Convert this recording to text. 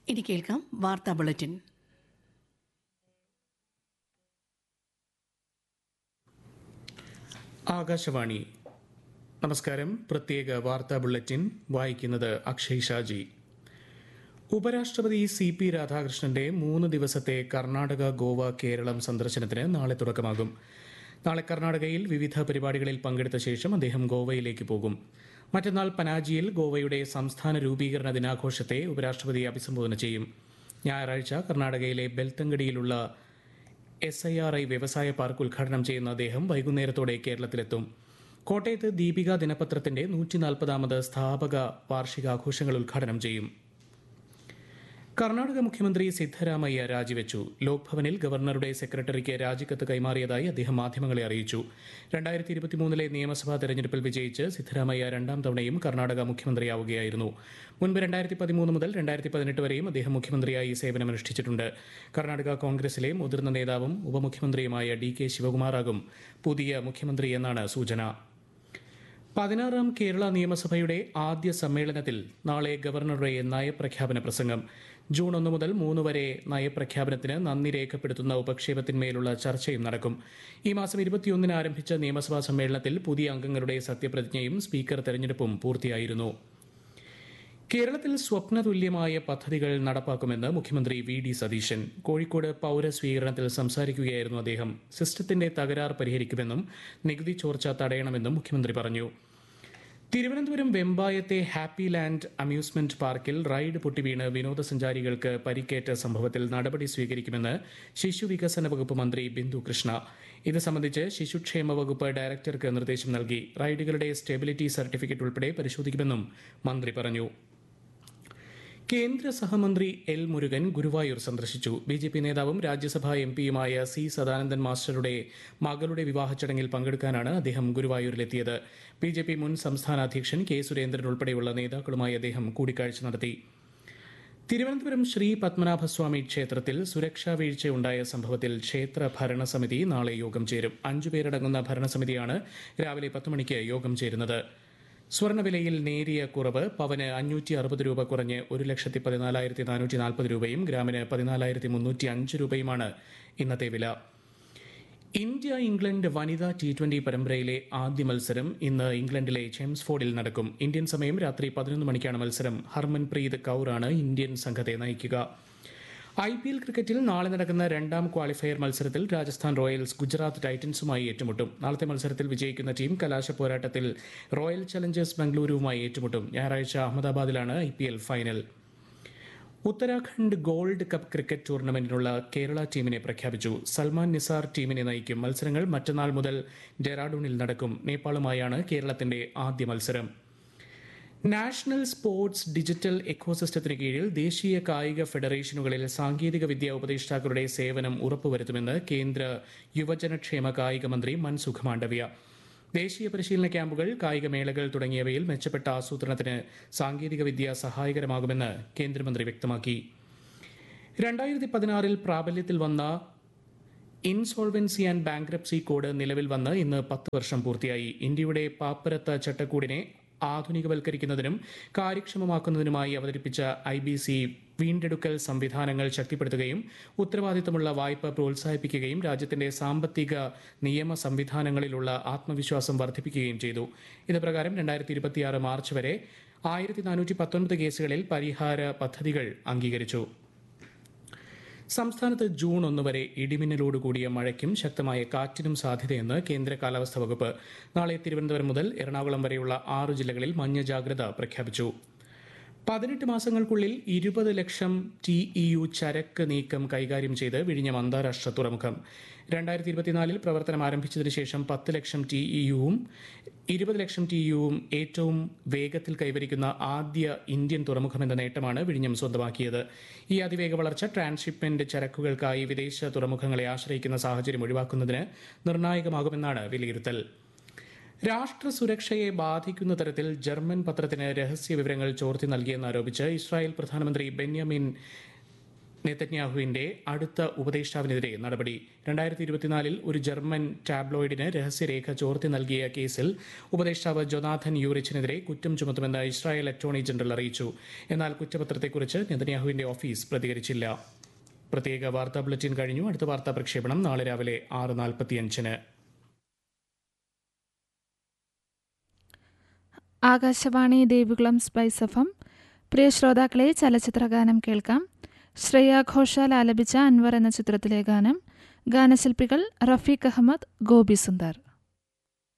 ഇനി കേൾക്കാം വാർത്താ ബുള്ളറ്റിൻ ആകാശവാണി നമസ്കാരം പ്രത്യേക വാർത്താ ബുള്ളറ്റിൻ വായിക്കുന്നത് അക്ഷയ് ഷാജി ഉപരാഷ്ട്രപതി സി പി രാധാകൃഷ്ണന്റെ മൂന്ന് ദിവസത്തെ കർണാടക ഗോവ കേരളം സന്ദർശനത്തിന് നാളെ തുടക്കമാകും നാളെ കർണാടകയിൽ വിവിധ പരിപാടികളിൽ പങ്കെടുത്ത ശേഷം അദ്ദേഹം ഗോവയിലേക്ക് പോകും മറ്റന്നാൾ പനാജിയിൽ ഗോവയുടെ സംസ്ഥാന രൂപീകരണ ദിനാഘോഷത്തെ ഉപരാഷ്ട്രപതി അഭിസംബോധന ചെയ്യും ഞായറാഴ്ച കർണാടകയിലെ ബെൽത്തങ്കടിയിലുള്ള എസ് ഐ ആർ ഐ വ്യവസായ പാർക്ക് ഉദ്ഘാടനം ചെയ്യുന്ന അദ്ദേഹം വൈകുന്നേരത്തോടെ കേരളത്തിലെത്തും കോട്ടയത്ത് ദീപിക ദിനപത്രത്തിന്റെ നൂറ്റി നാൽപ്പതാമത് സ്ഥാപക വാർഷികാഘോഷങ്ങൾ ഉദ്ഘാടനം ചെയ്യും കർണാടക മുഖ്യമന്ത്രി സിദ്ധരാമയ്യ രാജിവെച്ചു ലോക്ഭവനിൽ ഗവർണറുടെ സെക്രട്ടറിക്ക് രാജിക്കത്ത് കൈമാറിയതായി അദ്ദേഹം മാധ്യമങ്ങളെ അറിയിച്ചു രണ്ടായിരത്തി ഇരുപത്തിമൂന്നിലെ നിയമസഭാ തെരഞ്ഞെടുപ്പിൽ വിജയിച്ച് സിദ്ധരാമയ്യ രണ്ടാം തവണയും കർണാടക മുഖ്യമന്ത്രിയാവുകയായിരുന്നു മുൻപ് രണ്ടായിരത്തി പതിമൂന്ന് മുതൽ രണ്ടായിരത്തി പതിനെട്ട് വരെയും അദ്ദേഹം മുഖ്യമന്ത്രിയായി സേവനമനുഷ്ഠിച്ചിട്ടുണ്ട് കർണാടക കോൺഗ്രസിലെ മുതിർന്ന നേതാവും ഉപമുഖ്യമന്ത്രിയുമായ ഡി കെ ശിവകുമാറാകും പുതിയ മുഖ്യമന്ത്രി എന്നാണ് സൂചന പതിനാറാം കേരള നിയമസഭയുടെ ആദ്യ സമ്മേളനത്തിൽ നാളെ ഗവർണറുടെ നയപ്രഖ്യാപന പ്രസംഗം ജൂൺ ഒന്ന് മുതൽ മൂന്ന് വരെ നയപ്രഖ്യാപനത്തിന് നന്ദി രേഖപ്പെടുത്തുന്ന ഉപക്ഷേപത്തിന്മേലുള്ള ചർച്ചയും നടക്കും ഈ മാസം ഇരുപത്തിയൊന്നിന് ആരംഭിച്ച നിയമസഭാ സമ്മേളനത്തിൽ പുതിയ അംഗങ്ങളുടെ സത്യപ്രതിജ്ഞയും സ്പീക്കർ തെരഞ്ഞെടുപ്പും പൂർത്തിയായിരുന്നു കേരളത്തിൽ സ്വപ്നതുല്യമായ പദ്ധതികൾ നടപ്പാക്കുമെന്ന് മുഖ്യമന്ത്രി വി ഡി സതീശൻ കോഴിക്കോട് പൌരസ്വീകരണത്തിൽ സംസാരിക്കുകയായിരുന്നു അദ്ദേഹം സിസ്റ്റത്തിന്റെ തകരാർ പരിഹരിക്കുമെന്നും നികുതി ചോർച്ച തടയണമെന്നും മുഖ്യമന്ത്രി പറഞ്ഞു തിരുവനന്തപുരം വെമ്പായത്തെ ഹാപ്പി ലാൻഡ് അമ്യൂസ്മെന്റ് പാർക്കിൽ റൈഡ് പൊട്ടിവീണ് വിനോദസഞ്ചാരികൾക്ക് പരിക്കേറ്റ സംഭവത്തിൽ നടപടി സ്വീകരിക്കുമെന്ന് ശിശുവികസന വകുപ്പ് മന്ത്രി ബിന്ദു കൃഷ്ണ ഇത് സംബന്ധിച്ച് ശിശുക്ഷേമ വകുപ്പ് ഡയറക്ടർക്ക് നിർദ്ദേശം നൽകി റൈഡുകളുടെ സ്റ്റെബിലിറ്റി സർട്ടിഫിക്കറ്റ് ഉൾപ്പെടെ പരിശോധിക്കുമെന്നും മന്ത്രി പറഞ്ഞു കേന്ദ്ര സഹമന്ത്രി എൽ മുരുകൻ ഗുരുവായൂർ സന്ദർശിച്ചു ബി ജെ പി നേതാവും രാജ്യസഭാ എം പിയുമായ സി സദാനന്ദൻ മാസ്റ്ററുടെ മകളുടെ വിവാഹ ചടങ്ങിൽ പങ്കെടുക്കാനാണ് അദ്ദേഹം ഗുരുവായൂരിലെത്തിയത് ബി ജെ പി മുൻ സംസ്ഥാന അധ്യക്ഷൻ കെ സുരേന്ദ്രൻ ഉൾപ്പെടെയുള്ള നേതാക്കളുമായി അദ്ദേഹം കൂടിക്കാഴ്ച നടത്തി തിരുവനന്തപുരം ശ്രീ പത്മനാഭസ്വാമി ക്ഷേത്രത്തിൽ സുരക്ഷാ വീഴ്ചയുണ്ടായ സംഭവത്തിൽ ക്ഷേത്ര ഭരണസമിതി നാളെ യോഗം ചേരും അഞ്ചുപേരടങ്ങുന്ന ഭരണസമിതിയാണ് രാവിലെ പത്ത് മണിക്ക് യോഗം ചേരുന്നത് സ്വർണ്ണവിലയിൽ നേരിയ കുറവ് പവന് അഞ്ഞൂറ്റി അറുപത് രൂപ കുറഞ്ഞ് ഒരു ലക്ഷത്തി പതിനാലായിരത്തി നാനൂറ്റി നാൽപ്പത് രൂപയും ഗ്രാമിന് പതിനാലായിരത്തി മുന്നൂറ്റി അഞ്ച് രൂപയുമാണ് ഇന്നത്തെ വില ഇന്ത്യ ഇംഗ്ലണ്ട് വനിതാ ടി ട്വന്റി പരമ്പരയിലെ ആദ്യ മത്സരം ഇന്ന് ഇംഗ്ലണ്ടിലെ ചെംസ്ഫോർഡിൽ നടക്കും ഇന്ത്യൻ സമയം രാത്രി പതിനൊന്ന് മണിക്കാണ് മത്സരം ഹർമൻപ്രീത് കൌറാണ് ഇന്ത്യൻ സംഘത്തെ നയിക്കുക ഐ പി എൽ ക്രിക്കറ്റിൽ നാളെ നടക്കുന്ന രണ്ടാം ക്വാളിഫയർ മത്സരത്തിൽ രാജസ്ഥാൻ റോയൽസ് ഗുജറാത്ത് ടൈറ്റൻസുമായി ഏറ്റുമുട്ടും നാളത്തെ മത്സരത്തിൽ വിജയിക്കുന്ന ടീം കലാശ പോരാട്ടത്തിൽ റോയൽ ചലഞ്ചേഴ്സ് ബംഗളൂരുവുമായി ഏറ്റുമുട്ടും ഞായറാഴ്ച അഹമ്മദാബാദിലാണ് I P L final Uttarakhand gold cup cricket ടൂർണമെന്റിനുള്ള കേരള ടീമിനെ പ്രഖ്യാപിച്ചു സൽമാൻ നിസാർ ടീമിനെ നയിക്കും മത്സരങ്ങൾ മറ്റന്നാൾ മുതൽ ഡെറാഡൂണിൽ നടക്കും നേപ്പാളുമായാണ് കേരളത്തിന്റെ ആദ്യ മത്സരം നാഷണൽ സ്പോർട്സ് ഡിജിറ്റൽ എക്കോസിസ്റ്റത്തിന് കീഴിൽ ദേശീയ കായിക ഫെഡറേഷനുകളിൽ സാങ്കേതിക വിദ്യ ഉപദേഷ്ടാക്കളുടെ സേവനം ഉറപ്പുവരുത്തുമെന്ന് കേന്ദ്ര യുവജനക്ഷേമ കായിക മന്ത്രി മൻസുഖ് മാണ്ഡവ്യ ദേശീയ പരിശീലന ക്യാമ്പുകൾ കായികമേളകൾ തുടങ്ങിയവയിൽ മെച്ചപ്പെട്ട ആസൂത്രണത്തിന് സാങ്കേതിക വിദ്യ സഹായകരമാകുമെന്ന് കേന്ദ്രമന്ത്രി വ്യക്തമാക്കി രണ്ടായിരത്തി പതിനാറിൽ പ്രാബല്യത്തിൽ വന്ന ഇൻസോൾവൻസി ആൻഡ് ബാങ്ക്രപ്സി കോഡ് നിലവിൽ വന്ന് ഇന്ന് പത്ത് വർഷം പൂർത്തിയായി ഇന്ത്യയുടെ പാപ്പരത്ത ചട്ടക്കൂടിനെ ആധുനികവൽക്കരിക്കുന്നതിനും കാര്യക്ഷമമാക്കുന്നതിനുമായി അവതരിപ്പിച്ച ഐ ബി സി വീണ്ടെടുക്കൽ സംവിധാനങ്ങൾ ശക്തിപ്പെടുത്തുകയും ഉത്തരവാദിത്തമുള്ള വായ്പ പ്രോത്സാഹിപ്പിക്കുകയും രാജ്യത്തിന്റെ സാമ്പത്തിക നിയമ സംവിധാനങ്ങളിലുള്ള ആത്മവിശ്വാസം വർദ്ധിപ്പിക്കുകയും ചെയ്തു ഇത് പ്രകാരം രണ്ടായിരത്തി ഇരുപത്തിയാറ് മാർച്ച് വരെ ആയിരത്തി നാനൂറ്റി പത്തൊൻപത് കേസുകളിൽ പരിഹാര പദ്ധതികൾ അംഗീകരിച്ചു സംസ്ഥാനത്ത് ജൂൺ ഒന്ന് വരെ ഇടിമിന്നലോട് കൂടിയ മഴയ്ക്കും ശക്തമായ കാറ്റിനും സാധ്യതയെന്ന് കേന്ദ്ര കാലാവസ്ഥാ വകുപ്പ് നാളെ തിരുവനന്തപുരം മുതൽ എറണാകുളം വരെയുള്ള ആറ് ജില്ലകളിൽ മഞ്ഞ ജാഗ്രത പ്രഖ്യാപിച്ചു പതിനെട്ട് മാസങ്ങൾക്കുള്ളിൽ ഇരുപത് ലക്ഷം ടി ഇ യു ചരക്ക് നീക്കം കൈകാര്യം ചെയ്ത് വിഴിഞ്ഞം അന്താരാഷ്ട്ര തുറമുഖം രണ്ടായിരത്തി ഇരുപത്തിനാലിൽ പ്രവർത്തനം ആരംഭിച്ചതിനു ശേഷം പത്ത് ലക്ഷം ടി ഇ യുവും ഇരുപത് ലക്ഷം ടി യുവും ഏറ്റവും വേഗത്തിൽ കൈവരിക്കുന്ന ആദ്യ ഇന്ത്യൻ തുറമുഖമെന്ന നേട്ടമാണ് വിഴിഞ്ഞം സ്വന്തമാക്കിയത് ഈ അതിവേഗ വളർച്ച ട്രാൻസ്ഷിപ്മെന്റ് ചരക്കുകൾക്കായി വിദേശ തുറമുഖങ്ങളെ ആശ്രയിക്കുന്ന സാഹചര്യം ഒഴിവാക്കുന്നതിന് നിർണായകമാകുമെന്നാണ് വിലയിരുത്തൽ രാഷ്ട്ര സുരക്ഷയെ ബാധിക്കുന്ന തരത്തിൽ ജർമ്മൻ പത്രത്തിന് രഹസ്യ വിവരങ്ങൾ ചോർത്തി നൽകിയെന്നാരോപിച്ച് ഇസ്രായേൽ പ്രധാനമന്ത്രി ബെന്യാമിൻ നെതന്യാഹുവിന്റെ അടുത്ത ഉപദേഷ്ടാവിനെതിരെ നടപടി രണ്ടായിരത്തി ഇരുപത്തിനാലിൽ ഒരു ജർമ്മൻ ടാബ്ലോയിഡിന് രഹസ്യരേഖ ചോർത്തി നൽകിയ കേസിൽ ഉപദേഷ്ടാവ് ജൊനാഥൻ യൂറിച്ചിനെതിരെ കുറ്റം ചുമത്തുമെന്ന് ഇസ്രായേൽ അറ്റോർണി ജനറൽ അറിയിച്ചു എന്നാൽ കുറ്റപത്രത്തെക്കുറിച്ച് നെതന്യാഹുവിന്റെ ഓഫീസ് പ്രതികരിച്ചില്ല പ്രത്യേക വാർത്താ ബുള്ളറ്റിൻ കഴിഞ്ഞു അടുത്ത വാർത്താ പ്രക്ഷേപണം നാളെ രാവിലെ ആറ് നാൽപ്പത്തിയഞ്ചിന് ആകാശവാണി ദേവികുളം സ്പൈസ് എഫം പ്രിയ ശ്രോതാക്കളെ ചലച്ചിത്രഗാനം കേൾക്കാം ശ്രേയ ഘോഷാൽ ആലപിച്ച അൻവർ എന്ന ചിത്രത്തിലെ ഗാനം ഗാനശില്പികൾ റഫീഖ് അഹമ്മദ് ഗോപി സുന്ദർ